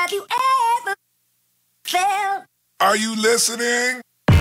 Have you ever felt? Are you listening?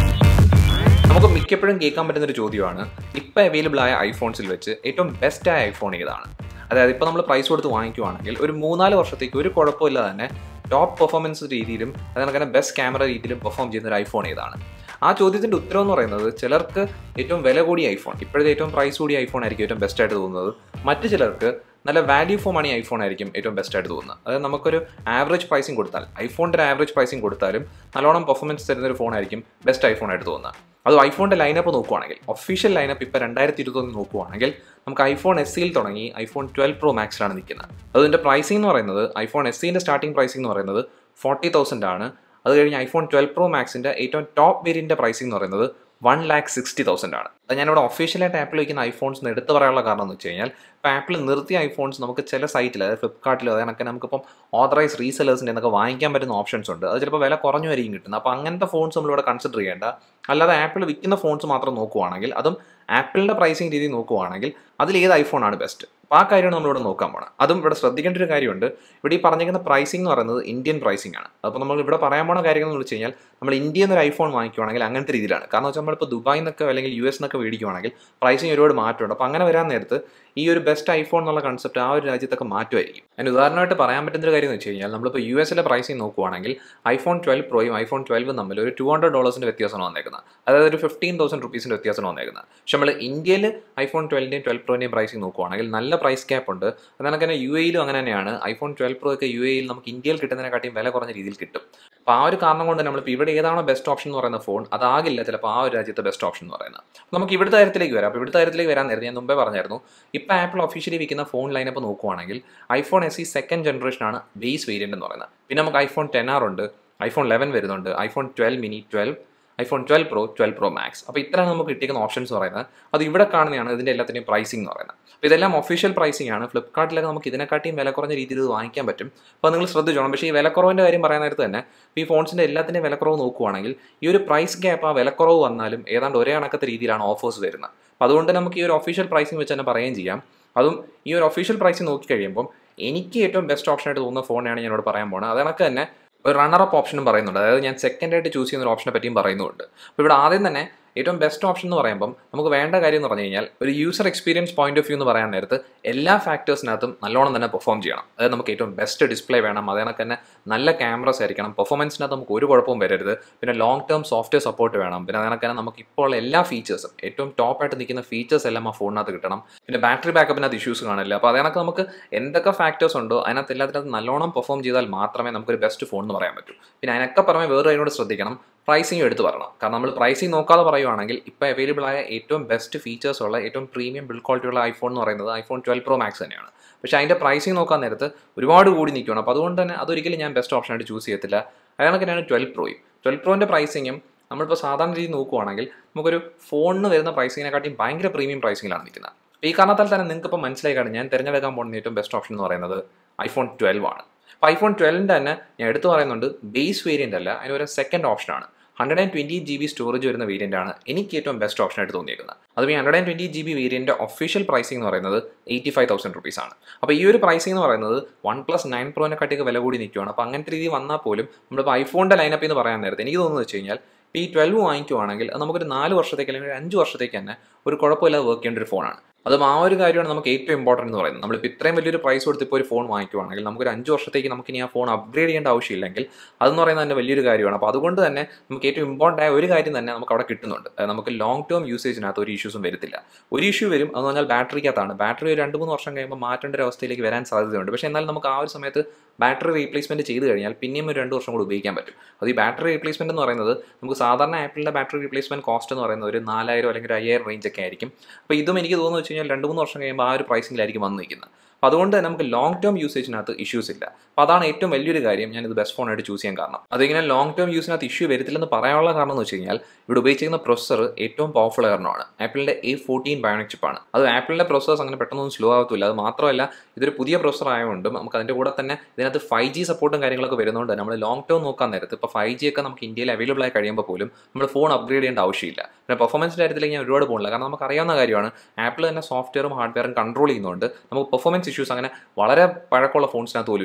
നമുക്ക് മിക്കപ്പോഴും കേൾക്കാൻ പറ്റുന്ന ഒരു ചോദ്യമാണ് ഇപ്പോൾ അവൈലബിൾ ആയ ഐഫോൺസിൽ വെച്ച് ഏറ്റവും ബെസ്റ്റ് ആയ ഐഫോൺ ഏതാണ് അതായത് ഇപ്പോൾ നമ്മൾ പ്രൈസ് കൊടുത്ത് വാങ്ങിക്കുവാണെങ്കിൽ ഒരു മൂന്നാല് വർഷത്തേക്ക് ഒരു കുഴപ്പമില്ല തന്നെ ടോപ്പ് പെർഫോമൻസ് രീതിയിലും അതുപോലെ തന്നെ ബെസ്റ്റ് ക്യാമറ രീതിയിലും പെർഫോം ചെയ്യുന്ന ഒരു ഐഫോൺ ഏതാണ് ആ ചോദ്യത്തിൻ്റെ ഉത്തരം എന്ന് പറയുന്നത് ചിലർക്ക് ഏറ്റവും വില കൂടിയ ഐഫോൺ ഇപ്പോഴത്തെ ഏറ്റവും പ്രൈസ് കൂടിയ ഐഫോൺ ആയിരിക്കും ഏറ്റവും ബെസ്റ്റ് ആയിട്ട് തോന്നുന്നത് മറ്റു ചിലർക്ക് നല്ല വാല്യൂ ഫോർ മണി ഐഫോൺ ആയിരിക്കും ഏറ്റവും ബെസ്റ്റ് ആയിട്ട് തോന്നുന്നത് അതായത് നമുക്കൊരു ആവറേജ് പ്രൈസിങ് കൊടുത്താൽ ഐഫോണിൻ്റെ ഒരു ആവറേജ് പ്രൈസിങ് കൊടുത്താലും നല്ലോണം പെർഫോമൻസ് തരുന്ന ഒരു ഫോൺ ആയിരിക്കും ബെസ്റ്റ് ഐഫോൺ ആയിട്ട് തോന്നുന്നത് അത് ഐഫോണിൻ്റെ ലൈനപ്പ് നോക്കുവാണെങ്കിൽ ഒഫീഷ്യൽ ലൈനപ്പ് ഇപ്പോൾ രണ്ടായിരത്തി ഇരുപത്തൊന്ന് നോക്കുവാണെങ്കിൽ നമുക്ക് ഐഫോൺ എസ് സിയിൽ തുടങ്ങി ഐഫോൺ ട്വൽവ് പ്രോ മാക്സിലാണ് നിൽക്കുന്നത് അതിൻ്റെ പ്രൈസിംഗ് എന്ന് പറയുന്നത് ഐഫോൺ എസ് സിൻ്റെ സ്റ്റാർട്ടിംഗ് പ്രൈസിംഗ് എന്ന് പറയുന്നത് ഫോർട്ടി തൗസൻഡ് ആണ് അത് കഴിഞ്ഞ് ഐഫോൺ ട്വൽവ് പ്രോ മാക്സിൻ്റെ ഏറ്റവും ടോപ്പ് വേരിയൻ്റെ പ്രൈസിംഗ് എന്ന് പറയുന്നത് വൺ ലാക്ക് സിക്സ്റ്റി തൗസൻഡ് ആണ് അത് ഞാനിവിടെ ഒഫീഷ്യലായിട്ട് ആപ്പിൾ വയ്ക്കുന്ന ഐഫോൺസ് എന്ന് എടുത്ത് പറയാനുള്ള കാരണം എന്ന് വെച്ച് കഴിഞ്ഞാൽ ഇപ്പോൾ ആപ്പിൾ നിർത്തിയ ഐഫോൺസ് നമുക്ക് ചില സൈറ്റിൽ അതായത് ഫ്ലിപ്കാർട്ടിലോ അതൊക്കെ നമുക്കിപ്പം ഓതറൈസ് റീസെലേഴ്സിൻ്റെ എന്നൊക്കെ വാങ്ങിക്കാൻ പറ്റുന്ന ഓപ്ഷൻസ് ഉണ്ട് അത് ചിലപ്പോൾ വില കുറഞ്ഞു വരെയും കിട്ടുന്നത് അപ്പോൾ അങ്ങനത്തെ ഫോൺസ് നമ്മളിവിടെ കൺസിഡർ ചെയ്യേണ്ട അല്ലാതെ ആപ്പിൾ വിൽക്കുന്ന ഫോൺസ് മാത്രം നോക്കുവാണെങ്കിൽ അതും ആപ്പിളിൻ്റെ പ്രൈസിങ് രീതി നോക്കുവാണെങ്കിൽ അതിൽ ഏത് ഐഫോണാണ് ബെസ്റ്റ് അപ്പോൾ ആ കാര്യമാണ് നമ്മളിവിടെ നോക്കാൻ പോകണം അതും ഇവിടെ ശ്രദ്ധിക്കേണ്ട ഒരു കാര്യമുണ്ട് ഇവിടെ ഈ പറഞ്ഞിരിക്കുന്ന പ്രൈസിംഗ് എന്ന് പറയുന്നത് ഇന്ത്യൻ പ്രൈസിംഗ് ആണ് അപ്പോൾ നമ്മൾ ഇവിടെ പറയാൻ പോണ കാര്യങ്ങൾ എന്ന് വെച്ച് കഴിഞ്ഞാൽ നമ്മൾ ഇന്ത്യയിൽ നിന്ന് ഒരു ഐഫോൺ വാങ്ങിക്കുവാണെങ്കിൽ അങ്ങനത്തെ രീതിയിലാണ് കാരണം വെച്ചാൽ നമ്മളിപ്പോൾ ദുബായിൽ നിന്നൊക്കെ അല്ലെങ്കിൽ യു എസ് നിന്നൊക്കെ മേടിക്കുവാണെങ്കിൽ പ്രൈസിങ് ഒരുപാട് മാറ്റമുണ്ട് അപ്പോൾ അങ്ങനെ വരാൻ നേരത്ത് ഈ ഒരു ബെസ്റ്റ് ഐഫോൺ എന്നുള്ള കൺസെപ്റ്റ് ആ ഒരു രാജ്യത്തൊക്കെ മാറ്റുമായിരിക്കും അതിന് ഉദാഹരണമായിട്ട് പറയാൻ പറ്റുന്ന ഒരു കാര്യം എന്ന് വെച്ച് കഴിഞ്ഞാൽ നമ്മളിപ്പോൾ യു എസിലെ പ്രൈസിംഗ് നോക്കുവാണെങ്കിൽ ഐഫോൺ ട്വൽവ് പ്രോയും ഐഫോൺ ട്വൽവും തമ്മിൽ ഒരു ടു ഹൺഡ്രഡ് ഡോളേഴ്സിൻ്റെ വ്യത്യാസമാണ് വന്നേക്കുന്നത് അതായത് ഒരു ഫിഫ്റ്റീൻ തൗസൻഡ് റുപ്പീസിൻ്റെ വ്യത്യാസമാണ് വന്നേക്കുന്നത് പക്ഷെ നമ്മൾ ഇന്ത്യയിൽ ഐഫോൺ ട്വൽവിൻ്റെയും ട്വൽവ് പ്രോൻ്റെയും പ്രൈസിംഗ് നോക്കുവാണെങ്കിൽ നല്ല പ്രൈസ് ക്യാപ്പ് ഉണ്ട് അതുകൊണ്ട് തന്നെ യു എയിലും അങ്ങനെ തന്നെയാണ് ഐഫോൺ ട്വൽവ് പ്രോ ഒക്കെ യു എയിൽ നമുക്ക് ഇന്ത്യയിൽ കിട്ടുന്നതിനെക്കാട്ടിയും വില കുറഞ്ഞ രീതിയിൽ കിട്ടും അപ്പോൾ ആ ഒരു കാരണം കൊണ്ട് തന്നെ നമ്മളിപ്പോൾ ഇവിടെ ഏതാണോ ബെസ്റ്റ് ഓപ്ഷൻ എന്ന് പറയുന്ന ഫോൺ അതാകില്ല ചിലപ്പോൾ ആ ഒരു രാജ്യത്തെ ബെസ്റ്റ് ഓപ്ഷൻ എന്ന് പറയുന്നത് അപ്പോൾ നമുക്ക് ഇവിടുത്തെ കാര്യത്തിലേക്ക് വരാം അപ്പോൾ ഇവിടുത്തെ കാര്യത്തിലേക്ക് വരാൻ നേരത്തെ ഞാൻ മുമ്പേ പറഞ്ഞായിരുന്നു ഇപ്പോൾ ആപ്പിൾ ഒഫീഷ്യലി വിൽക്കുന്ന ഫോൺ ലൈനപ്പ് നോക്കുവാണെങ്കിൽ ഐഫോൺ എസ് സി സെക്കൻഡ് ജനറേഷനാണ് ബേസ് വേരിയൻ്റ് എന്ന് പറയുന്നത് പിന്നെ നമുക്ക് ഐഫോൺ ടെൻ ആർ ഉണ്ട് ഐഫോൺ ലെവൻ വരുന്നുണ്ട് iPhone twelve mini twelve iPhone twelve pro twelve pro max അപ്പോൾ ഇത്രയാണ് നമുക്ക് കിട്ടിയിരിക്കുന്ന ഓപ്ഷൻസ് പറയുന്നത് അത് ഇവിടെ കാണുന്നതാണ് ഇതിൻ്റെ എല്ലാത്തിൻ്റെയും പ്രൈസിംഗ് എന്ന് പറയുന്നത് അപ്പോൾ ഇതെല്ലാം ഒഫീഷ്യൽ പ്രൈസിംഗ് ആണ് ഫ്ലിപ്കാർട്ടിലൊക്കെ നമുക്ക് ഇതിനെക്കാട്ടിയും വില കുറഞ്ഞ രീതിയിൽ ഇത് വാങ്ങിക്കാൻ പറ്റും അപ്പോൾ നിങ്ങൾ ശ്രദ്ധിച്ചോണം പക്ഷേ ഈ വിലക്കുറവിൻ്റെ കാര്യം പറയാൻ നേരത്ത് തന്നെ ഈ ഫോൺസിൻ്റെ എല്ലാത്തിൻ്റെയും വിലക്കുറവ് നോക്കുവാണെങ്കിൽ ഈ ഒരു പ്രൈസ് ഗ്യാപ്പ് ആ വിലക്കുറവ് വന്നാലും ഏതാണ്ട് ഒരേ കണക്കത്തെ രീതിയിലാണ് ഓഫേഴ്സ് വരുന്നത് അപ്പോൾ അതുകൊണ്ട് നമുക്ക് ഈ ഒരു ഒഫീഷ്യൽ പ്രൈസിംഗ് വെച്ച് തന്നെ പറയുകയും ചെയ്യാം അതും ഈ ഒരു ഒഫീഷ്യൽ പ്രൈസിംഗ് നോക്കി കഴിയുമ്പം എനിക്ക് ഏറ്റവും ബെസ്റ്റ് ഓപ്ഷൻ ആയിട്ട് തോന്നുന്ന ഫോണാണ് ഞാനിവിടെ പറയാൻ പോകുന്നത് അത് കണക്ക് തന്നെ ഒരു റണ്ണർ അപ്പ് ഓപ്ഷനും പറയുന്നുണ്ട് അതായത് ഞാൻ സെക്കൻഡ് ആയിട്ട് ചൂസ് ചെയ്യുന്ന ഒരു ഓപ്ഷനെ പറ്റിയും പറയുന്നുണ്ട് അപ്പോൾ ഇവിടെ ആദ്യം തന്നെ ഏറ്റവും ബെസ്റ്റ് ഓപ്ഷൻ എന്ന് പറയുമ്പം നമുക്ക് വേണ്ട കാര്യം എന്ന് പറഞ്ഞു കഴിഞ്ഞാൽ ഒരു user experience point of view എന്ന് പറയാൻ നേരത്ത് എല്ലാ ഫാക്ടേഴ്സിനകത്തും നല്ലോണം തന്നെ പെർഫോം ചെയ്യണം അതായത് നമുക്ക് ഏറ്റവും ബെസ്റ്റ് ഡിസ്പ്ലേ വേണം അതിനൊക്കെ തന്നെ നല്ല ക്യാമറസ് ആയിരിക്കണം പെർഫോമൻസിനകത്ത് നമുക്ക് ഒരു കുഴപ്പവും വരരുത് പിന്നെ ലോങ് ടേം സോഫ്റ്റ്വെയർ സപ്പോർട്ട് വേണം പിന്നെ അതിനൊക്കെ തന്നെ നമുക്ക് ഇപ്പോൾ ഉള്ള എല്ലാ ഫീച്ചേഴ്സും ഏറ്റവും ടോപ്പ് ആയിട്ട് നിൽക്കുന്ന ഫീച്ചേഴ്സ് എല്ലാം ആ ഫോണിനകത്ത് കിട്ടണം പിന്നെ ബാറ്ററി ബാക്കപ്പിനകത്ത് ഇഷ്യൂസ് കാണില്ല അപ്പോൾ അതിനൊക്കെ നമുക്ക് എന്തൊക്കെ ഫാക്ടേഴ്സ് ഉണ്ടോ അതിനകത്ത് എല്ലാത്തിനകത്ത് നല്ലോണം പെർഫോം ചെയ്താൽ മാത്രമേ നമുക്കൊരു ബെസ്റ്റ് ഫോൺ എന്ന് പറയാൻ പറ്റൂ പിന്നെ അതിനൊക്കെ പുറമെ വേറെ അതിനോട് ശ്രദ്ധിക്കണം പ്രൈസിങ് എടുത്ത് പറയണം കാരണം നമ്മൾ പ്രൈസിങ് നോക്കാതെ പറയുവാണെങ്കിൽ ഇപ്പോൾ അവൈലബിൾ ആയ ഏറ്റവും ബെസ്റ്റ് ഫീച്ചേഴ്സ് ഉള്ള ഏറ്റവും പ്രീമിയം ബിൽഡ് ക്വാളിറ്റി ഉള്ള ഐഫോൺ എന്ന് പറയുന്നത് ഐഫോൺ ട്വൽവ് പ്രോ മാക്സ് തന്നെയാണ് പക്ഷേ അതിൻ്റെ പ്രൈസിങ് നോക്കാൻ നേരത്ത് ഒരുപാട് കൂടി നിൽക്കുകയാണ് അപ്പോൾ അതുകൊണ്ട് തന്നെ അതൊരിക്കലും ഞാൻ ബെസ്റ്റ് ഓപ്ഷനായിട്ട് ചൂസ് ചെയ്യത്തില്ല അതിനൊക്കെയാണ് ട്വൽവ് പ്രോയും ട്വൽവ് പ്രോൻ്റെ പ്രൈസിങ്ങും നമ്മളിപ്പോൾ സാധാരണ രീതി നോക്കുവാണെങ്കിൽ നമുക്കൊരു ഫോണിന് വരുന്ന പ്രൈസിങ്ങിനെക്കാട്ടിയും ഭയങ്കര പ്രീമിയം പ്രൈസിങ്ങിലാണ് നിൽക്കുന്നത് അപ്പോൾ ഈ കാരണത്താൽ തന്നെ നിങ്ങൾക്ക് ഇപ്പോൾ മനസ്സിലായി കാണും ഞാൻ തിരഞ്ഞെടുക്കാൻ പോകുന്ന ഏറ്റവും ബെസ്റ്റ് ഓപ്ഷൻ എന്ന് പറയുന്നത് ഐഫോൺ ട്വൽവ് ആണ് അപ്പോൾ ഐഫോൺ ട്വൽവിൻ്റെ തന്നെ ഞാൻ എടുത്തു പറയുന്നുണ്ട് ബേസ് വേരിയൻ്റ് അല്ല അതിന് ഒരു സെക്കൻഡ് ഓപ്ഷനാണ് hundred and twenty G B storage വരുന്ന വേരിയൻ്റ് ആണ് എനിക്ക് ഏറ്റവും ബെസ്റ്റ് ഓപ്ഷൻ ആയിട്ട് തോന്നിയിരിക്കുന്നത് അതും ഈ hundred and twenty G B വേരിയൻ്റെ ഒഫീഷ്യൽ പ്രൈസിംഗ് എന്ന് പറയുന്നത് എയ്റ്റി ഫൈവ് തൗസൻഡ് റുപ്പീസ് ആണ് അപ്പോൾ ഈ ഒരു പ്രൈസിംഗ് എന്ന് പറയുന്നത് വൺ പ്ലസ് നയൻ പ്രോനെക്കാട്ടിയൊക്കെ വില കൂടി നിൽക്കുകയാണ് അപ്പോൾ അങ്ങനത്തെ രീതി വന്നാൽ പോലും നമ്മളിപ്പോൾ ഐഫോണിൻ്റെ ലൈനപ്പ് എന്ന് പറയാൻ നേരത്തെ എനിക്ക് തോന്നുന്നത് വെച്ച് കഴിഞ്ഞാൽ ഇപ്പോൾ ഈ ട്വൽവ് വാങ്ങിക്കുവാണെങ്കിൽ അത് നമുക്കൊരു നാല് വർഷത്തേക്ക് അല്ലെങ്കിൽ ഒരു അഞ്ച് വർഷത്തേക്ക് തന്നെ ഒരു കുഴപ്പമില്ലാതെ വർക്ക് ചെയ്യേണ്ട ഒരു ഫോണാണ് അതും ആ ഒരു കാര്യമാണ് നമുക്ക് ഏറ്റവും ഇമ്പോർട്ടൻറ്റ് എന്ന് പറയുന്നത് നമ്മളിപ്പോൾ ഇത്രയും വലിയൊരു പ്രൈസ് കൊടുത്ത് ഇപ്പോൾ ഒരു ഫോൺ വാങ്ങിക്കുവാണെങ്കിൽ നമുക്കൊരു അഞ്ച് വർഷത്തേക്ക് നമുക്ക് ഇനി ആ ഫോൺ അപ്ഗ്രേഡ് ചെയ്യേണ്ട ആവശ്യമില്ലെങ്കിൽ അതെന്ന് പറയുന്നത് തന്നെ വലിയൊരു കാര്യമാണ് അപ്പോൾ അതുകൊണ്ട് തന്നെ നമുക്ക് ഏറ്റവും ഇമ്പോർട്ടൻ്റ് ആയ ഒരു കാര്യം തന്നെ നമുക്ക് അവിടെ കിട്ടുന്നുണ്ട് അതായത് നമുക്ക് ലോങ് ടേം യൂസേജിനകത്ത് ഒരു ഇഷ്യൂസും വരത്തില്ല ഒരു ഇഷ്യൂ വരും അതെന്ന് പറഞ്ഞാൽ ബാറ്ററിക്കകത്താണ് ബാറ്ററി ഒരു രണ്ട് മൂന്ന് വർഷം കഴിയുമ്പോൾ മാറ്റേണ്ട ഒരു അവസ്ഥയിലേക്ക് വരാൻ സാധ്യതയുണ്ട് പക്ഷേ എന്നാലും നമുക്ക് ആ ഒരു സമയത്ത് ബാറ്ററി റീപ്ലേസ്മെൻറ്റ് ചെയ്ത് കഴിഞ്ഞാൽ പിന്നെയും ഒരു രണ്ട് വർഷം കൂടി ഉപയോഗിക്കാൻ പറ്റും അത് ഈ ബാറ്ററി റീപ്ലേസ്മെൻറ്റ് എന്ന് പറയുന്നത് നമുക്ക് സാധാരണ ആപ്പിളിൻ്റെ ബാറ്ററി റീപ്ലേസ്മെൻറ്റ് കോസ്റ്റ് എന്ന് പറയുന്നത് ഒരു നാലായിരം അല്ലെങ്കിൽ ഒരു അയ്യായിരം റേഞ്ച് ഒക്കെ ആയിരിക്കും അപ്പോൾ ഇതും എനിക്ക് തോന്നുന്നു വെച്ച് കഴിഞ്ഞാൽ രണ്ട് മൂന്ന് വർഷം കഴിയുമ്പോൾ ആ ഒരു പ്രൈസിംഗിലായിരിക്കും വന്ന് നിൽക്കുന്നത് അപ്പോൾ അതുകൊണ്ട് തന്നെ നമുക്ക് ലോങ് ടേം യൂസേജിനകത്ത് ഇഷ്യൂസ് ഇല്ല അപ്പോൾ അതാണ് ഏറ്റവും വലിയൊരു കാര്യം ഞാൻ ഇത് ബെസ്റ്റ് ഫോണായിട്ട് ചൂസ് ചെയ്യാൻ കാരണം അതിങ്ങനെ ലോങ് ടേം യൂസിനകത്ത് ഇഷ്യൂ വരത്തില്ലെന്ന് പറയാനുള്ള കാരണം എന്ന് വെച്ച് കഴിഞ്ഞാൽ ഇവിടെ ഉപയോഗിച്ചിരിക്കുന്ന പ്രൊസസ്സർ ഏറ്റവും പവർഫുൾ കാരണമാണ് ആപ്പിളിൻ്റെ എ ഫോർട്ടീൻ ബയോണിക് ചിപ്പാണ് അത് ആപ്പിളിൻ്റെ പ്രൊസസ്സേഴ്സ് അങ്ങനെ പെട്ടെന്നൊന്നും സ്ലോ ആകത്തില്ല അത് മാത്രമല്ല ഇതൊരു പുതിയ പ്രൊസസ്സർ ആയതുകൊണ്ടും നമുക്ക് അതിൻ്റെ കൂടെ തന്നെ ഇതിനകത്ത് ഫൈവ് ജി സപ്പോർട്ടും കാര്യങ്ങളൊക്കെ വരുന്നതുകൊണ്ട് നമ്മൾ ലോങ് ടേം നോക്കാൻ നേരത്ത് ഇപ്പോൾ ഫൈവ് ജി ഒക്കെ നമുക്ക് ഇന്ത്യയിൽ അവൈലബിൾ ആയി കഴിയുമ്പോൾ പോലും നമ്മൾ ഫോൺ അപ്ഗ്രേഡ് ചെയ്യേണ്ട ആവശ്യമില്ല പിന്നെ പെർഫോമൻസിൻ്റെ കാര്യത്തിലേക്ക് ഞാൻ ഒരുപാട് പോകുന്നില്ല കാരണം നമുക്ക് അറിയാവുന്ന കാര്യമാണ് ആപ്പിൾ തന്നെ സോഫ്റ്റ്വെയറും ഹാർഡ്വെയറും കൺട്രോൾ ചെയ്യുന്നതുകൊണ്ട് നമുക്ക് പെർഫോമൻസ് ഇഷ്യൂസ് അങ്ങനെ വളരെ പഴക്കമുള്ള ഫോൺസിനകത്ത് പോലും ഇല്ല അതായത് നമ്മൾ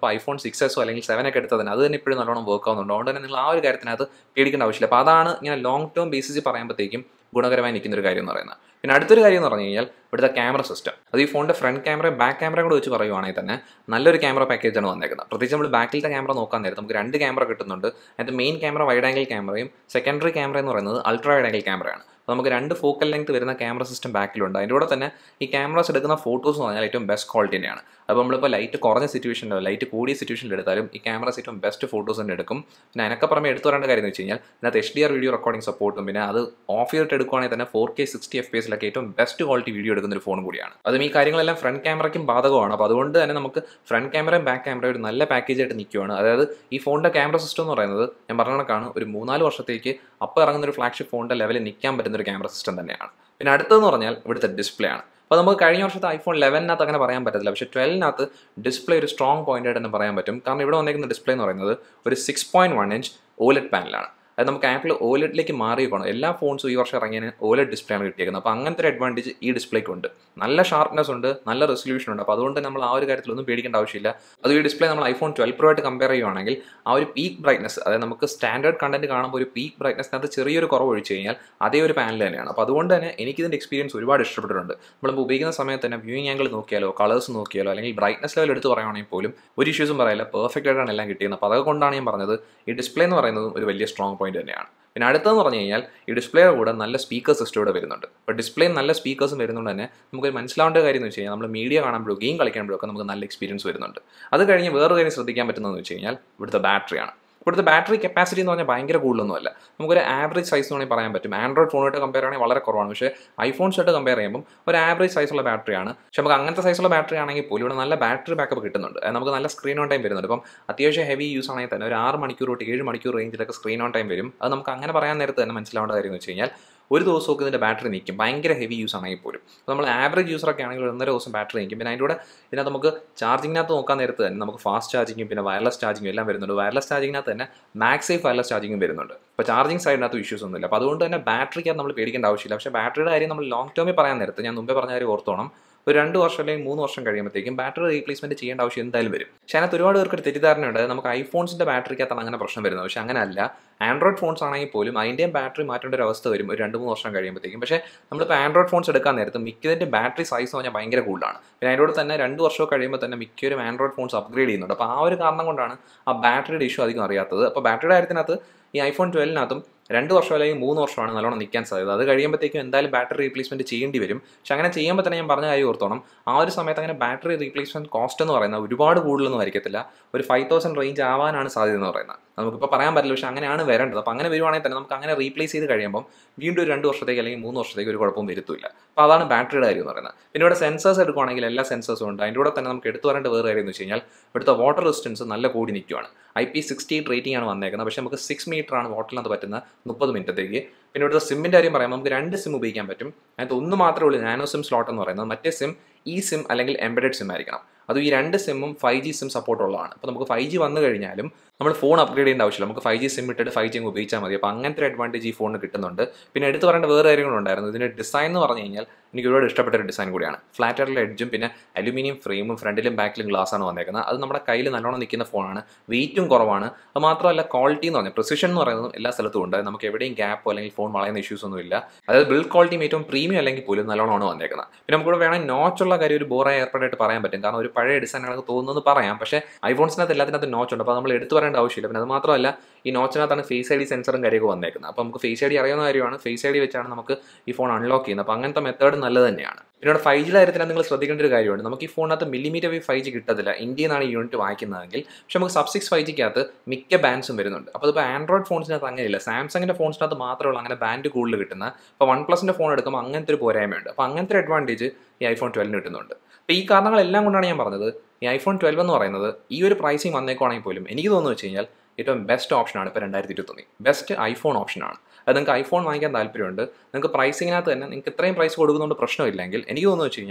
ഇപ്പോൾ ഐഫോൺ സിക്സ് എസോ അല്ലെങ്കിൽ സെവൻ ഒക്കെ എടുത്താൽ തന്നെ അത് തന്നെ ഇപ്പോഴും നല്ലോണം വർക്ക് ആവുന്നുണ്ട് അതുകൊണ്ട് തന്നെ നിങ്ങൾ ആ ഒരു കാര്യത്തിനകത്ത് പേടിക്കേണ്ട ആവശ്യമില്ല അപ്പോൾ അതാണ് ഇങ്ങനെ ലോങ് ടേം ബേസിസിൽ പറയുമ്പോഴത്തേക്കും ഗുണകരമായി നിൽക്കുന്ന ഒരു കാര്യം എന്ന് പറയുന്നത് പിന്നെ അടുത്തൊരു കാര്യം എന്ന് പറഞ്ഞു കഴിഞ്ഞാൽ ഇവിടുത്തെ ക്യാമറ സിസ്റ്റം അത് ഈ ഫോണിൻ്റെ ഫ്രണ്ട് ക്യാമറയും ബാക്ക് ക്യാമറയും കൂടെ വെച്ച് പറയുവാണെങ്കിൽ തന്നെ നല്ലൊരു ക്യാമറ പാക്കേജാണ് വന്നേക്കുന്നത് പ്രത്യേകിച്ച് നമ്മൾ ബാക്കിലത്തെ ക്യാമറ നോക്കാൻ നേരത്ത് നമുക്ക് രണ്ട് ക്യാമറ കിട്ടുന്നുണ്ട് അതിൻ്റെ മെയിൻ ക്യാമറ വൈഡ് ആംഗിൾ ക്യാമറയും സെക്കൻഡറി ക്യാമറ എന്ന് പറയുന്നത് അൾട്രാ വൈഡ് ആംഗിൾ ക്യാമറയാണ് അപ്പോൾ നമുക്ക് രണ്ട് ഫോക്കൽ ലെങ്ത് വരുന്ന ക്യാമറ സിസ്റ്റം ബാക്കിലുണ്ട് അതിൻ്റെ കൂടെ തന്നെ ഈ ക്യാമറാസ് എടുക്കുന്ന ഫോട്ടോസ് എന്ന് പറഞ്ഞാൽ ഏറ്റവും ബെസ്റ്റ് ക്വാളിറ്റി തന്നെയാണ് അപ്പോൾ നമ്മളിപ്പോൾ ലൈറ്റ് കുറഞ്ഞ സിറ്റുവേഷനിലോ ലൈറ്റ് കൂടിയ സിറ്റുവേഷനിൽ എടുത്താലും ഈ ക്യാമറാസ് ഏറ്റവും ബെസ്റ്റ് ഫോട്ടോസ് തന്നെ എടുക്കും പിന്നെ അതിനൊക്കെ പുറമെ എടുത്തു പറയേണ്ട കാര്യം എന്ന് വെച്ച് കഴിഞ്ഞാൽ ഇതിനകത്ത് H D R video recording സപ്പോർട്ടും പിന്നെ അത് ഓഫ് ചെയ്തിട്ട് എടുക്കുകയാണെങ്കിൽ തന്നെ four K sixty F P എസിലൊക്കെ ഏറ്റവും ബെസ്റ്റ് ക്വാളിറ്റി വീഡിയോ എടുക്കുന്ന ഒരു ഫോൺ കൂടിയാണ് അതും ഈ കാര്യങ്ങളെല്ലാം ഫ്രണ്ട് ക്യാമറയ്ക്കും ബാധകമാണ് അപ്പോൾ അതുകൊണ്ട് തന്നെ നമുക്ക് ഫ്രണ്ട് ക്യാമറയും ബാക്ക് ക്യാമറയും ഒരു നല്ല പാക്കേജ് ആയിട്ട് നിൽക്കുകയാണ് അതായത് ഈ ഫോണിൻ്റെ ക്യാമറ സിസ്റ്റം എന്ന് പറയുന്നത് ഞാൻ പറഞ്ഞ കണക്കാണ് ഒരു മൂന്നാല് വർഷത്തേക്ക് അപ്പോൾ ഇറങ്ങുന്ന ഒരു ഫ്ലാഗ്ഷിപ്പ് ഫോണിൻ്റെ ലെവലിൽ നിൽക്കാൻ പറ്റുന്ന ഒരു ക്യാമറ സിസ്റ്റം തന്നെയാണ് പിന്നെ അടുത്തതെന്ന് പറഞ്ഞാൽ ഇവിടുത്തെ ഡിസ്പ്ലേ ആണ് അപ്പോൾ നമുക്ക് കഴിഞ്ഞ വർഷത്തെ ഐഫോൺ ലെവനകത്ത് അങ്ങനെ പറയാൻ പറ്റത്തില്ല പക്ഷേ ട്വൽവിനകത്ത് ഡിസ്പ്ലേ ഒരു സ്ട്രോങ് പോയിന്റ് ആയിട്ട് തന്നെ പറയാൻ പറ്റും കാരണം ഇവിടെ വന്നേക്കുന്ന ഡിസ്പ്ലേ എന്ന് പറയുന്നത് ഒരു six point one inch OLED പാനലാണ് അത് നമുക്ക് ആപ്പിൾ ഓലറ്റിലേക്ക് മാറിയേക്കണം എല്ലാ ഫോൺസും ഈ വർഷം ഇറങ്ങിയതിന് ഓലറ്റ് ഡിസ്പ്ലേ ആണ് കിട്ടിയേക്കുന്നത് അപ്പോൾ അങ്ങനത്തെ ഒരു അഡ്വാൻറ്റേജ് ഈ ഡിസ്പ്ലേക്ക് ഉണ്ട് നല്ല ഷാർപ്നെസ് ഉണ്ട് നല്ല റെസൊല്യൂഷൻ ഉണ്ട് അപ്പോൾ അതുകൊണ്ട് നമ്മൾ ആ ഒരു കാര്യത്തിലൊന്നും പേടിക്കേണ്ട ആവശ്യമില്ല അത് ഈ ഡിസ്പ്ലേ നമ്മൾ ഐഫോൺ ട്വൽവ് പ്രോ ആയിട്ട് കമ്പയർ ചെയ്യുവാണെങ്കിൽ ആ ഒരു പീക്ക് ബ്രൈറ്റ്നസ് അതായത് നമുക്ക് സ്റ്റാൻഡേർഡ് കണ്ടന്റ് കാണുമ്പോൾ ഒരു പീക്ക് ബ്രൈറ്റ്നസിനകത്ത് ചെറിയൊരു കുറവ് ഒഴിച്ച് കഴിഞ്ഞാൽ അതേ ഒരു പാനൽ തന്നെയാണ് അപ്പോൾ അതുകൊണ്ട് തന്നെ എനിക്കിതിൻ്റെ എക്സ്പീരിയൻസ് ഒരുപാട് ഇഷ്ടപ്പെട്ടിട്ടുണ്ട് നമ്മളിപ്പോൾ ഉപയോഗിക്കുന്ന സമയത്ത് തന്നെ വ്യൂയിങ് ആംഗിൾ നോക്കിയാലോ കളേഴ്സ് നോക്കിയാലോ അല്ലെങ്കിൽ ബ്രൈറ്റ്നസ് ലെവൽ എടുത്ത് പറയുകയാണെങ്കിൽ പോലും ഒരു ഇഷ്യൂസും പറയില്ല പെർഫെക്റ്റ് ആയിട്ടാണ് എല്ലാം കിട്ടിയത് അപ്പോൾ അതുകൊണ്ടാണ് ഞാൻ പറഞ്ഞത് ഈ ഡിസ്പ്ലേ എന്ന് പറയുന്നതും ഒരു വലിയ സ്ട്രോങ് പോയിന്റ് തന്നെയാണ് പിന്നെ അടുത്തതെന്ന് പറഞ്ഞു കഴിഞ്ഞാൽ ഈ ഡിസ്പ്ലേയുടെ കൂടെ നല്ല സ്പീക്കർ സിസ്റ്റം ഇവിടെ വരുന്നുണ്ട് അപ്പോൾ ഡിസ്പ്ലേ നല്ല സ്പീക്കേഴ്സും വരുന്നുണ്ട് തന്നെ നമുക്ക് മനസ്സിലാവേണ്ട കാര്യം എന്ന് വെച്ച് കഴിഞ്ഞാൽ നമ്മൾ മീഡിയ കാണുമ്പോഴോ ഗെയിം കളിക്കുമ്പോഴോ ഒക്കെ നമുക്ക് നല്ല എക്സ്പീരിയൻസ് വരുന്നുണ്ട് അത് കഴിഞ്ഞ് വേറൊരു കാര്യം ശ്രദ്ധിക്കാൻ പറ്റുന്നതെന്ന് വെച്ച് കഴിഞ്ഞാൽ ഇവിടുത്തെ ബാറ്ററിയാണ് ഇവിടുത്തെ ബാറ്ററി കപ്പാസിറ്റി എന്ന് പറഞ്ഞാൽ ഭയങ്കര കൂടുതലൊന്നുമല്ല നമുക്കൊരു ആവറേജ് സൈസ് വേണമെങ്കിൽ പറയാൻ പറ്റും ആൻഡ്രോയിഡ് ഫോണായിട്ട് കമ്പയർ ആണെങ്കിൽ വളരെ കുറവാണ് പക്ഷേ ഐഫോൺസായിട്ട് കമ്പയർ ചെയ്യുമ്പോൾ ഒരു ആവറേജ് സൈസുള്ള ബാറ്ററിയാണ് പക്ഷേ നമുക്ക് അങ്ങനത്തെ സൈസുള്ള ബാറ്ററി ആണെങ്കിൽ പോലും ഇവിടെ നല്ല ബാറ്ററി ബാക്കപ്പ് കിട്ടുന്നുണ്ട് അത് നമുക്ക് നല്ല സ്ക്രീൻ ഓൺ ടൈം വരുന്നുണ്ട് ഇപ്പം അത്യാവശ്യം ഹെവി യൂസ് ആണെങ്കിൽ തന്നെ ഒരു ആറ് മണിക്കൂർ തൊട്ട് ഏഴ് മണിക്കൂർ റേഞ്ചിലൊക്കെ സ്ക്രീൻ ഓൺ ടൈം വരും അത് നമുക്ക് അങ്ങനെ പറയാൻ നേരത്ത് തന്നെ മനസ്സിലാവേണ്ട കാര്യം എന്ന് വെച്ച് കഴിഞ്ഞാൽ ഒരു ദിവസമൊക്കെ ഇതിൻ്റെ ബാറ്ററി നിൽക്കും ഭയങ്കര ഹെവി യൂസ് ആണെങ്കിൽ പോലും അപ്പോൾ നമ്മൾ ആവറേജ് യൂസറൊക്കെ ആണെങ്കിൽ ഒന്നര ദിവസം ബാറ്ററി നിൽക്കും പിന്നെ അതിൻ്റെ കൂടെ ഇതിനകത്ത് നമുക്ക് ചാർജിങ്ങിനകത്ത് നോക്കാൻ നേരത്ത് തന്നെ നമുക്ക് ഫാസ്റ്റ് ചാർജിങ്ങും പിന്നെ വയർലെസ് ചാർജിങ്ങും എല്ലാം വരുന്നുണ്ട് വയർലെസ് ചാർജിങ്ങിനകത്ത് തന്നെ മാക്സ് സേഫ് വയർലെസ് ചാർജിങ്ങും വരുന്നുണ്ട് അപ്പോൾ ചാർജിങ് സൈഡിനകത്ത് ഇഷ്യൂസ് ഒന്നുമില്ല അപ്പോൾ അതുകൊണ്ട് തന്നെ ബാറ്ററിക്ക് നമ്മൾ പേടിക്കേണ്ട ആവശ്യമില്ല പക്ഷേ ബാറ്ററിയുടെ കാര്യം നമ്മൾ ലോങ് ടേമിൽ പറയാൻ നേരത്ത് ഞാൻ മുമ്പേ പറഞ്ഞ കാര്യം ഓർത്തോണം ഒരു രണ്ട് വർഷം അല്ലെങ്കിൽ മൂന്ന് വർഷം കഴിയുമ്പോഴത്തേക്കും ബാറ്ററി റീപ്ലേസ്മെന്റ് ചെയ്യേണ്ട ആവശ്യം എന്തായാലും വരും പക്ഷേ അതിനകത്ത് ഒരുപാട് പേർക്ക് ഒരു തെറ്റിദ്ധാരണയുണ്ട് നമുക്ക് ഐഫോൺസിന്റെ ബാറ്ററിക്കകത്താണ് അങ്ങനെ പ്രശ്നം വരുന്നത് പക്ഷേ അങ്ങനെയല്ല ആൻഡ്രോയിഡ് ഫോൺസ് ആണെങ്കിൽ പോലും അതിൻ്റെയും ബാറ്ററി മാറ്റേണ്ട ഒരു അവസ്ഥ വരും ഒരു രണ്ട് മൂന്ന് വർഷം കഴിയുമ്പോഴത്തേക്കും പക്ഷേ നമ്മളിപ്പോൾ ആൻഡ്രോയിഡ് ഫോൺസ് എടുക്കാൻ നേരത്ത് മിക്കതിൻ്റെ ബാറ്ററി സൈസ് എന്ന് പറഞ്ഞാൽ ഭയങ്കര കൂടുതലാണ് പിന്നെ അതിനോട് തന്നെ രണ്ട് വർഷം കഴിയുമ്പോൾ തന്നെ മിക്കവരും ആൻഡ്രോയിഡ് ഫോൺസ് അപ്ഗ്രേഡ് ചെയ്യുന്നുണ്ട് അപ്പോൾ ആ ഒരു കാരണം കൊണ്ടാണ് ആ ബാറ്ററിയുടെ ഇഷ്യൂ അധികം അറിയാത്തത് അപ്പോൾ ബാറ്ററിയുടെ കാര്യത്തിനകത്ത് ഈ ഐഫോൺ ട്വൽവിനകത്തും രണ്ട് വർഷം അല്ലെങ്കിൽ മൂന്ന് വർഷമാണ് നല്ലോണം നിൽക്കാൻ സാധ്യത അത് കഴിയുമ്പോഴത്തേക്കും എന്തായാലും ബാറ്ററി റീപ്ലേസ്മെന്റ് ചെയ്യേണ്ടി വരും പക്ഷെ അങ്ങനെ ചെയ്യുമ്പോൾ തന്നെ ഞാൻ പറഞ്ഞ കാര്യം ഓർത്തോണം ആ ഒരു സമയത്ത് അങ്ങനെ ബാറ്ററി റീപ്ലേസ്മെന്റ് കോസ്റ്റ് എന്ന് പറയുന്നത് ഒരുപാട് കൂടുതലൊന്നും ആയിരിക്കത്തില്ല ഒരു ഫൈവ് തൗസൻഡ് റേഞ്ച് ആവാനാണ് സാധ്യത എന്ന് പറയുന്നത് നമുക്കിപ്പോൾ പറയാൻ പറ്റില്ല പക്ഷേ അങ്ങനെയാണ് വരേണ്ടത് അപ്പോൾ അങ്ങനെ വരുവാണെങ്കിൽ തന്നെ നമുക്ക് അങ്ങനെ റീപ്ലേസ് ചെയ്ത് കഴിയുമ്പോൾ വീണ്ടും ഒരു രണ്ട് വർഷത്തേക്ക് അല്ലെങ്കിൽ മൂന്ന് വർഷത്തേക്ക് ഒരു കുഴപ്പവും വരുത്തില്ല അപ്പോൾ അതാണ് ബാറ്ററിയുടെ കാര്യം എന്ന് പറയുന്നത് പിന്നെ ഇവിടെ സെൻസേഴ്സ് എടുക്കുവാണെങ്കിൽ എല്ലാ സെൻസേഴ്സും ഉണ്ട് അതിൻ്റെ കൂടെ തന്നെ നമുക്ക് എടുത്തു പറയേണ്ട വേറെ കാര്യം എന്ന് വെച്ച് കഴിഞ്ഞാൽ ഇവിടുത്തെ വാട്ടർ റെസിസ്റ്റൻസ് നല്ല കൂടി നിൽക്കുകയാണ് I P sixty eight rating ആണ് വന്നേക്കുന്നത് പക്ഷേ നമുക്ക് സിക്സ് മീറ്റർ ആണ് വാട്ടറിനകത്ത് പറ്റുന്ന മുപ്പത് മിനിറ്റത്തേക്ക് പിന്നെ ഇവിടുത്തെ സിമ്മിൻ്റെ കാര്യം പറയുമ്പോൾ നമുക്ക് രണ്ട് സിം ഉപയോഗിക്കാൻ പറ്റും അതിനകത്ത് ഒന്ന് മാത്രമേ ഉള്ളൂ നാനോ സിം സ്ലോട്ട് എന്ന് പറയുന്നത് മറ്റേ സിം ഈ സിം അല്ലെങ്കിൽ എംബഡഡ് സിം ആയിരിക്കണം അതും ഈ രണ്ട് സിമ്മും ഫൈവ് ജി സിം സപ്പോർട്ട് ഉള്ളതാണ് അപ്പോൾ നമുക്ക് ഫൈവ് ജി വന്നു കഴിഞ്ഞാലും നമ്മൾ ഫോൺ അപ്ഗ്രേഡ് ചെയ്യേണ്ട ആവശ്യമില്ല നമുക്ക് ഫൈവ് ജി സിം ഇട്ടിട്ട് ഫൈവ് ജി അങ്ങ് ഉപയോഗിച്ചാൽ മതി അപ്പോൾ അങ്ങനത്തെ ഒരു അഡ്വാൻറ്റേജ് ഈ ഫോണിന് കിട്ടുന്നുണ്ട് പിന്നെ എടുത്ത് പറയേണ്ട വേറെ കാര്യങ്ങളുണ്ടായിരുന്നു ഇതിൻ്റെ ഡിസൈൻ എന്ന് പറഞ്ഞു കഴിഞ്ഞാൽ എനിക്ക് ഒരുപാട് ഇഷ്ടപ്പെട്ട ഒരു ഡിസൈൻ കൂടിയാണ് ഫ്ലാറ്റ് ആയിട്ടുള്ള എഡ്ജും പിന്നെ അലുമിനിയം ഫ്രെയിമും ഫ്രണ്ടിലും ബാക്കിലും ഗ്ലാസ് ആണ് വന്നേക്കുന്നത് അത് നമ്മുടെ കയ്യിൽ നല്ലോണം നിൽക്കുന്ന ഫോണാണ് വെയിറ്റും കുറവാണ് അത് മാത്രമല്ല ക്വാളിറ്റി എന്ന് പറഞ്ഞാൽ പ്രിസിഷൻ എന്ന് പറയുന്നത് എല്ലാ സ്ഥലത്തും ഉണ്ട് നമുക്ക് എവിടെയും ഗ്യാപ്പോ അല്ലെങ്കിൽ ഫോൺ വളയുന്ന ഇഷ്യൂസ് ഒന്നും ഇല്ല അതായത് ബിൽഡ് ക്വാളിറ്റിയും ഏറ്റവും പ്രീമിയം അല്ലെങ്കിൽ പോലും നല്ലോണമാണ് വന്നേക്കുന്നത് പിന്നെ നമുക്ക് വേണമെങ്കിൽ നോച്ചുള്ള കാര്യം ഒരു ബോറായ ഏർപ്പാടായിട്ട് പറയാൻ പറ്റും കാരണം ഒരു പഴയ ഡിസൈൻ ആണെന്ന് തോന്നുന്നത് പറയാം പക്ഷേ ഐഫോൺസിനകത്ത് എല്ലാത്തിനകത്ത് നോച്ച് ഉണ്ട് അപ്പോൾ നമ്മൾ എടുത്തു പറയേണ്ട ആവശ്യമില്ല പിന്നെ അത് മാത്രമല്ല ഈ നോച്ചിനകത്താണ് ഫേസ് ഐ ഡി സെൻസറും കാര്യമൊക്കെ വന്നേക്കുന്നത് അപ്പോൾ നമുക്ക് ഫേസ് ഐ ഡി അറിയാവുന്ന കാര്യമാണ് ഫേസ് ഐ ഡി വെച്ചാണ് നമുക്ക് ഈ ഫോൺ അൺലോക്ക് ചെയ്യുന്നത് അപ്പോൾ അങ്ങനത്തെ മെത്തേഡ് നല്ലത് തന്നെയാണ് പിന്നെ ഇവിടെ ഫൈവ് ജിയുടെ കാര്യത്തിൽ നിങ്ങൾ ശ്രദ്ധിക്കേണ്ട ഒരു കാര്യമുണ്ട് നമുക്ക് ഈ ഫോണിനകത്ത് മില്ലിമീറ്റർ വേവ് ഫൈവ് ജി കിട്ടത്തില്ല ഇന്ത്യയിൽ നിന്നാണ് ഈ യൂണിറ്റ് വാങ്ങിക്കുന്നതെങ്കിൽ പക്ഷേ നമുക്ക് സബ് സിക്സ് ഫൈവ് ജിക്കകത്ത് മിക്ക ബാൻഡ്സും വരുന്നുണ്ട് അപ്പോൾ ഇപ്പോൾ ആൻഡ്രോയിഡ് ഫോൺസിനകത്ത് അങ്ങനെയില്ല സാംസങ്ങിൻ്റെ ഫോൺസിനകത്ത് മാത്രമേ ഉള്ളൂ അങ്ങനെ ബാൻഡ് കൂടുതൽ കിട്ടുന്ന ഇപ്പോൾ വൺ പ്ലസിൻ്റെ ഫോൺ എടുക്കുമ്പോൾ അങ്ങനത്തെ ഒരു പോരായ്മയുണ്ട് അപ്പോൾ അങ്ങനത്തെ ഒരു അഡ്വാൻറ്റേജ് ഈ ഐഫോൺ ട്വൽവിന് കിട്ടുന്നുണ്ട് അപ്പോൾ ഈ കാരണങ്ങളെല്ലാം കൊണ്ടാണ് ഞാൻ പറഞ്ഞത് ഈ ഐഫോൺ ട്വൽവ് എന്ന് പറയുന്നത് ഈ ഒരു പ്രൈസിങ് വന്നേക്കുവാണെങ്കിൽ പോലും എനിക്ക് തോന്നുന്നു വെച്ച് കഴിഞ്ഞാൽ ഏറ്റവും ബെസ്റ്റ് ഓപ്ഷനാണ് ഇപ്പോൾ രണ്ടായിരത്തി ഇരുപത്തൊന്ന് ബെസ്റ്റ് ഐഫോൺ ഓപ്ഷനാണ് അത് നിങ്ങൾക്ക് ഐഫോൺ വാങ്ങിക്കാൻ താല്പര്യമുണ്ട് നിങ്ങൾക്ക് പ്രൈസിങ്ങിനകത്ത് തന്നെ നിങ്ങൾക്ക് ഇത്രയും പ്രൈസ് കൊടുക്കുന്നതുകൊണ്ട് പ്രശ്നമില്ലെങ്കിൽ എനിക്ക് തോന്നുന്നു വെച്ച് കഴിഞ്ഞാൽ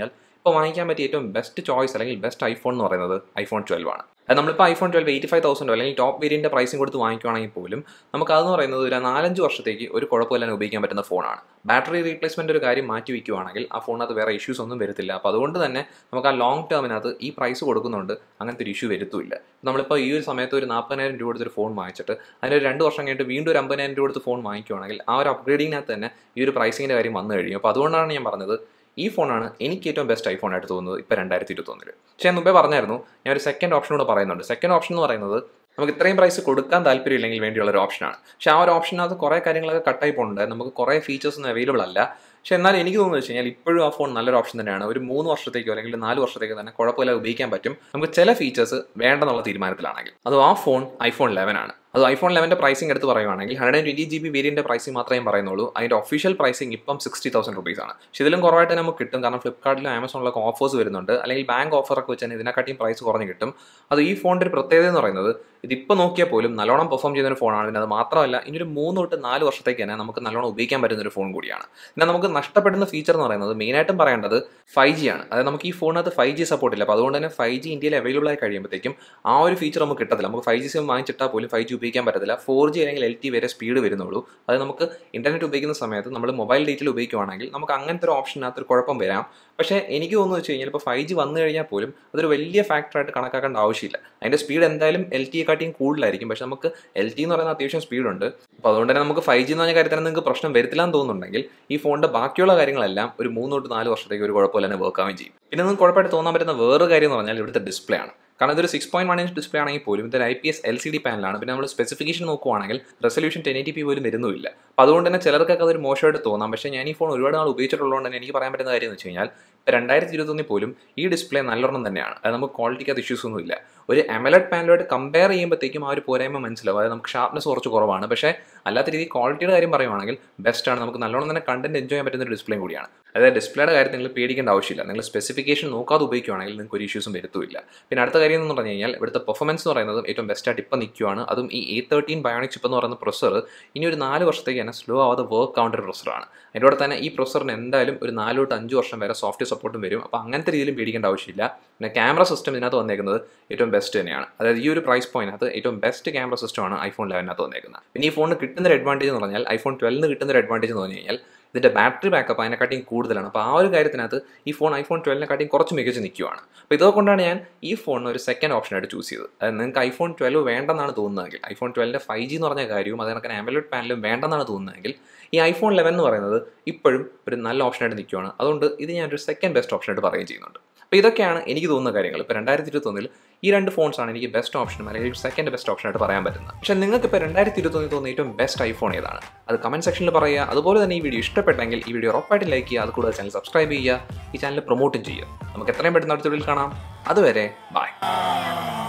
ഇപ്പോൾ വാങ്ങിക്കാൻ പറ്റിയ ഏറ്റവും ബെസ്റ്റ് ചോയ്സ് അല്ലെങ്കിൽ ബെസ്റ്റ് ഐഫോൺ എന്ന് പറയുന്നത് ഐഫോൺ ട്വൽവ് ആണ് അത് നമ്മളിപ്പോൾ ഐഫോൺ ട്വൽവ് എയ്റ്റി ഫൈവ് തൗസൻഡോ അല്ലെങ്കിൽ ടോപ്പ് വേരിയൻ്റെ പ്രൈസിങ് കൊടുത്ത് വാങ്ങിക്കുകയാണെങ്കിൽ പോലും നമുക്ക് അതെന്ന് പറയുന്നത് ഒരു നാലഞ്ച് വർഷത്തേക്ക് ഒരു കുഴപ്പമില്ലാതെ ഉപയോഗിക്കാൻ പറ്റുന്ന ഫോണാണ് ബാറ്ററി റീപ്ലേസ്മെൻ്റ് ഒരു കാര്യം മാറ്റി വയ്ക്കുകയാണെങ്കിൽ ആ ഫോണിനകത്ത് വേറെ ഇഷ്യൂസ് ഒന്നും വരത്തില്ല അപ്പോൾ അതുകൊണ്ട് തന്നെ നമുക്ക് ആ ലോങ് ടേമിനകത്ത് ഈ പ്രൈസ് കൊടുക്കുന്നുണ്ട് അങ്ങനത്തെ ഒരു ഇഷ്യൂ വരുത്തുമില്ല നമ്മളിപ്പോൾ ഈ ഒരു സമയത്ത് ഒരു നാൽപ്പതിനായിരം രൂപ കൊടുത്തൊരു ഫോൺ വാങ്ങിച്ചിട്ട് അതിന് ഒരു രണ്ട് വർഷം കഴിഞ്ഞിട്ട് വീണ്ടും ഒരു അമ്പതിനായിരം രൂപ കൊടുത്ത് ഫോൺ വാങ്ങിക്കുകയാണെങ്കിൽ ആ ഒരു അപ്ഗ്രേഡിങ്ങിനകത്ത് തന്നെ ഈ ഒരു പ്രൈസിങ്ങിൻ്റെ കാര്യം വന്നു കഴിയും അപ്പോൾ അതുകൊണ്ടാണ് ഞാൻ പറഞ്ഞത് ഈ ഫോണാണ് എനിക്ക് ഏറ്റവും ബെസ്റ്റ് ഐഫോൺ ആയിട്ട് തോന്നുന്നത് ഇപ്പോൾ രണ്ടായിരത്തി ഇരുപത്തൊന്നിൽ പക്ഷേ ഞാൻ മുമ്പേ പറഞ്ഞായിരുന്നു ഞാൻ ഒരു സെക്കൻഡ് ഓപ്ഷൻ കൂടെ പറയുന്നുണ്ട് സെക്കൻഡ് ഓപ്ഷൻ എന്ന് പറയുന്നത് നമുക്ക് ഇത്രയും പ്രൈസ് കൊടുക്കാൻ താല്പര്യമില്ലെങ്കിൽ വേണ്ടിയുള്ള ഒരു ഓപ്ഷനാണ് പക്ഷേ ആ ഒരു ഓപ്ഷനകത്ത് കുറേ കാര്യങ്ങളൊക്കെ കട്ടായി പോകുന്നുണ്ട് നമുക്ക് കുറേ ഫീച്ചേഴ്സ് ഒന്നും അവൈലബിൾ അല്ല പക്ഷേ എന്നാൽ എനിക്ക് തോന്നുന്നത് വെച്ച് കഴിഞ്ഞാൽ ഇപ്പോഴും ആ ഫോൺ നല്ലൊരു ഓപ്ഷൻ തന്നെയാണ് ഒരു മൂന്ന് വർഷത്തേക്കോ അല്ലെങ്കിൽ നാല് വർഷത്തേക്കോ തന്നെ കുഴപ്പമില്ല ഉപയോഗിക്കാൻ പറ്റും നമുക്ക് ചില ഫീച്ചേഴ്സ് വേണ്ടെന്നുള്ള തീരുമാനത്തിലാണെങ്കിൽ അത് ആ ഫോൺ ഐഫോൺ ലെവൻ ആണ് അത് ഐഫോൺ ലെവൻ്റെ പ്രൈസിംഗ് എടുത്ത് പറയുവാണെങ്കിൽ ഹൺഡ്രഡ് ട്വൻറ്റി ജി ബി വേരിയൻ്റെ പ്രൈസിംഗ് മാത്രമേ ഞാൻ പറയുന്നുള്ളൂ അതിൻ്റെ ഒഫീഷ്യൽ പ്രൈസിംഗ് ഇപ്പം സിക്സ്റ്റി തൗസൻഡ് റുപ്പീസ് ആണ് പക്ഷേ ഇതിലും കുറവായിട്ട് നമുക്ക് കിട്ടും കാരണം ഫ്ലിപ്കാർട്ടിലും ആമസോണിലൊക്കെ ഓഫേഴ്സ് വരുന്നുണ്ട് അല്ലെങ്കിൽ ബാങ്ക് ഓഫറൊക്കെ വെച്ച് തന്നെ ഇതിനെക്കാട്ടിയും പ്രൈസ് കുറഞ്ഞ് കിട്ടും അത് ഈ ഫോണിൻ്റെ ഒരു പ്രത്യേകത എന്ന് പറയുന്നത് ഇതിപ്പോൾ നോക്കിയാൽ പോലും നല്ലോണം പെർഫോം ചെയ്യുന്ന ഒരു ഫോണാണ് പിന്നെ അത് മാത്രമല്ല ഇനി ഒരു മൂന്ന് തൊട്ട് നാല് വർഷത്തേക്ക് തന്നെ നമുക്ക് നല്ലോണം ഉപയോഗിക്കാൻ പറ്റുന്ന ഒരു ഫോൺ കൂടിയാണ് പിന്നെ നമുക്ക് നഷ്ടപ്പെടുന്ന ഫീച്ചർ എന്ന് പറയുന്നത് മെയിനായിട്ടും പറയേണ്ടത് ഫൈവ് ജി ആണ് അതായത് നമുക്ക് ഈ ഫോണിനകത്ത് ഫൈവ് ജി സപ്പോർട്ട് ഇല്ല അപ്പോൾ അതുകൊണ്ട് തന്നെ ഫൈവ് ജി ഇന്ത്യയിൽ അവൈലബിൾ ആയി കഴിയുമ്പോഴത്തേക്കും ആ ഒരു ഫീച്ചർ നമുക്ക് കിട്ടത്തില്ല നമുക്ക് ഫൈവ് ജി സിം വാങ്ങിച്ചിട്ടാൽ പോലും ഫൈവ് ജി ഉപയോഗിക്കാൻ പറ്റത്തില്ല ഫോർ ജി അല്ലെങ്കിൽ എൽ ടി വരെ സ്പീഡ് വരുന്നുള്ളൂ അത് നമുക്ക് ഇന്റർനെറ്റ് ഉപയോഗിക്കുന്ന സമയത്ത് നമ്മൾ മൊബൈൽ ഡേറ്റിൽ ഉപയോഗിക്കുവാണെങ്കിൽ നമുക്ക് അങ്ങനത്തെ ഒരു ഓപ്ഷനകത്ത് ഒരു കുഴപ്പം വരാം പക്ഷേ എനിക്ക് തോന്നുന്നു വെച്ച് കഴിഞ്ഞാൽ ഇപ്പോൾ ഫൈവ് ജി വന്നു കഴിഞ്ഞാൽ പോലും അതൊരു വലിയ ഫാക്ടറായിട്ട് കണക്കാക്കേണ്ട ആവശ്യമില്ല അതിൻ്റെ സ്പീഡ് എന്തായാലും എൽ ടിയെക്കാട്ടിയും കൂടുതലായിരിക്കും പക്ഷേ നമുക്ക് എൽ ടി എന്ന് പറയുന്ന അത്യാവശ്യം സ്പീഡുണ്ട് അപ്പോൾ അതുകൊണ്ട് തന്നെ നമുക്ക് ഫൈവ് ജി എന്ന് പറഞ്ഞ കാര്യത്തിൽ നിങ്ങൾക്ക് പ്രശ്നം വരത്തില്ല എന്ന് തോന്നുന്നുണ്ടെങ്കിൽ ഈ ഫോണിൻ്റെ ബാക്കിയുള്ള കാര്യങ്ങളെല്ലാം ഒരു മൂന്ന് തൊട്ട് നാല് വർഷത്തേക്ക് ഒരു കുഴപ്പമില്ല തന്നെ വർക്ക് ആവുകയും ചെയ്യും പിന്നെ നിങ്ങൾക്ക് കുഴപ്പമായിട്ട് തോന്നാൻ പറ്റുന്ന വേറൊരു കാര്യം എന്ന് പറഞ്ഞാൽ ഇവിടുത്തെ ഡിസ്പ്ലേ ആണ് കാരണം ഇതൊരു six point one inch display ആണെങ്കിൽ പോലും ഇതൊരു I P S L C D പാനലാണ് പിന്നെ നമ്മൾ സ്പെസിഫിക്കേഷൻ നോക്കുവാണെങ്കിൽ റെസൊല്യൂഷൻ ടെൻ എയ്റ്റി പി പോലും വരുന്നുമില്ല അപ്പോൾ അതുകൊണ്ട് തന്നെ ചിലർക്കൊക്കെ അതൊരു മോശമായിട്ട് തോന്നാം പക്ഷേ ഞാൻ ഈ ഫോൺ ഒരുപാട് നാൾ ഉപയോഗിച്ചിട്ടുള്ളതുകൊണ്ട് തന്നെ എനിക്ക് പറയാൻ പറ്റുന്ന കാര്യം എന്ന് വെച്ച് കഴിഞ്ഞാൽ ഇപ്പോൾ രണ്ടായിരത്തി ഇരുപത്തൊന്നിൽ പോലും ഈ ഡിസ്പ്ലേ നല്ലൊരെണ്ണം തന്നെയാണ് അത് നമുക്ക് ക്വാളിറ്റിക്ക് അത് ഇഷ്യൂസ് ഒന്നുമില്ല ഒരു എമലഡ് പാനലോട്ട് കമ്പയർ ചെയ്യുമ്പോഴത്തേക്കും ആ ഒരു പോരായ്മ മനസ്സിലാവും അതായത് നമുക്ക് ഷാർപ്നെസ് കുറച്ച് കുറവാണ് പക്ഷേ അല്ലാത്ത രീതിയിൽ ക്വാളിറ്റിയുടെ കാര്യം പറയുവാണെങ്കിൽ ബെസ്റ്റ് ആണ് നമുക്ക് നല്ലോണം തന്നെ കണ്ടന്റ് എൻജോയ് ചെയ്യാൻ പറ്റുന്ന ഒരു ഡിസ്പ്ലേയും കൂടിയാണ് അതായത് ഡിസ്പ്ലേയുടെ കാര്യത്തിൽ നിങ്ങൾ പേടിക്കേണ്ട ആവശ്യമില്ല നിങ്ങൾ സ്പെസിഫിക്കേഷൻ നോക്കാതെ ഉപയോഗിക്കുകയാണെങ്കിൽ നിങ്ങൾക്ക് ഒരു ഇഷ്യൂസും വരുത്തുമില്ല പിന്നെ അടുത്ത കാര്യം എന്ന് പറഞ്ഞു കഴിഞ്ഞാൽ ഇവിടുത്തെ പെർഫോമൻസ് എന്ന് പറയുന്നത് ഏറ്റവും ബെസ്റ്റായിട്ട് ഇപ്പം നിൽക്കുകയാണ് അതും ഈ എ തേർട്ടീൻ ബയോണിക് ചിപ്പ് എന്ന് പറയുന്ന പ്രൊസർ ഇനി ഒരു നാല് വർഷത്തേക്ക് തന്നെ സ്ലോ ആവാതെ വർക്ക് കൗണ്ടർ പ്രൊസറാണ് അതിൻ്റെ കൂടെ തന്നെ ഈ പ്രൊസറിന് എന്തായാലും ഒരു നാല് തൊട്ട് അഞ്ച് വർഷം വരെ സോഫ്റ്റ്വെയർ സപ്പോർട്ടും വരും അപ്പോൾ അങ്ങനത്തെ രീതിയിലും പേടിക്കേണ്ട ആവശ്യമില്ല പിന്നെ ക്യാമറ സിസ്റ്റം ഇതിനകത്ത് വന്നേക്കുന്നത് ഏറ്റവും ബെസ്റ്റ് തന്നെയാണ് അതായത് ഈ ഒരു പ്രൈസ് പോയിന്റിനകത്ത് ഏറ്റവും ബെസ്റ്റ് ക്യാമറ സിസ്റ്റമാണ് ഐഫോൺ ലെവനകത്ത് വന്നേക്കുന്നത് പിന്നെ ഈ ഫോണിന് കിട്ടുന്ന ഒരു അഡ്വാൻറ്റേജ് എന്ന് പറഞ്ഞാൽ ഐഫോൺ ട്വൽവിന് കിട്ടുന്ന ഒരു അഡ്വാൻറ്റേജ് എന്ന് പറഞ്ഞു കഴിഞ്ഞാൽ ഇതിൻ്റെ ബാറ്ററി ബാക്കപ്പ് അതിനെക്കാട്ടിയും കൂടുതലാണ് അപ്പോൾ ആ ഒരു കാര്യത്തിനകത്ത് ഈ ഫോൺ ഐഫോൺ ട്വൽവിനെക്കാട്ടിയും കുറച്ച് മികച്ച് നിൽക്കുകയാണ് അപ്പോൾ ഇതുകൊണ്ടാണ് ഞാൻ ഈ ഫോണിന് ഒരു സെക്കൻഡ് ഓപ്ഷനായിട്ട് ചൂസ് ചെയ്തത് അതായത് നിങ്ങൾക്ക് ഐഫോൺ ട്വൽവ് വേണ്ടെന്നാണ് തോന്നുന്നതെങ്കിൽ ഐഫോൺ ട്വൽവിൻ്റെ ഫൈവ് ജി എന്ന് പറഞ്ഞ കാര്യവും അതിനൊക്കെ ആംബുലറ്റ് പാനലും വേണ്ടെന്നാണ് തോന്നുന്നതെങ്കിൽ ഈ ഐഫോൺ ലെവൻ എന്ന് പറയുന്നത് ഇപ്പോഴും ഒരു നല്ല ഓപ്ഷനായിട്ട് നിൽക്കുകയാണ് അതുകൊണ്ട് ഇത് ഞാനൊരു സെക്കൻഡ് ബെസ്റ്റ് ഓപ്ഷനായിട്ട് പറയുകയും ചെയ്യുന്നുണ്ട് അപ്പോൾ ഇതൊക്കെയാണ് എനിക്ക് തോന്നുന്ന കാര്യങ്ങൾ ഇപ്പോൾ രണ്ടായിരത്തി ഇരുപത്തൊന്നിൽ ഈ രണ്ട് ഫോൺസാണ് എനിക്ക് ബെസ്റ്റ് ഓപ്ഷനും അല്ലെങ്കിൽ സെക്കൻഡ് ബെസ്റ്റ് ഓപ്ഷനായിട്ട് പറയാൻ പറ്റുന്നത് പക്ഷേ നിങ്ങൾക്ക് ഇപ്പോൾ രണ്ടായിരത്തി ഇരുപത്തൊന്നിൽ തോന്നുന്ന ഏറ്റവും ബെസ്റ്റ് ഐഫോൺ ഏതാണ് അത് കമൻറ്റ് സെക്ഷനിൽ പറയുക അതുപോലെ തന്നെ ഈ വീഡിയോ ഇഷ്ടപ്പെട്ടെങ്കിൽ ഈ വീഡിയോ ഉറപ്പായിട്ട് ലൈക്ക് ചെയ്യുക അത് കൂടാതെ ചാനൽ സബ്സ്ക്രൈബ് ചെയ്യുക ഈ ചാനൽ പ്രൊമോട്ടും ചെയ്യുക നമുക്ക് എത്രയും പെട്ടെന്ന് അടുത്ത വീഡിയോയിൽ കാണാം അതുവരെ ബൈ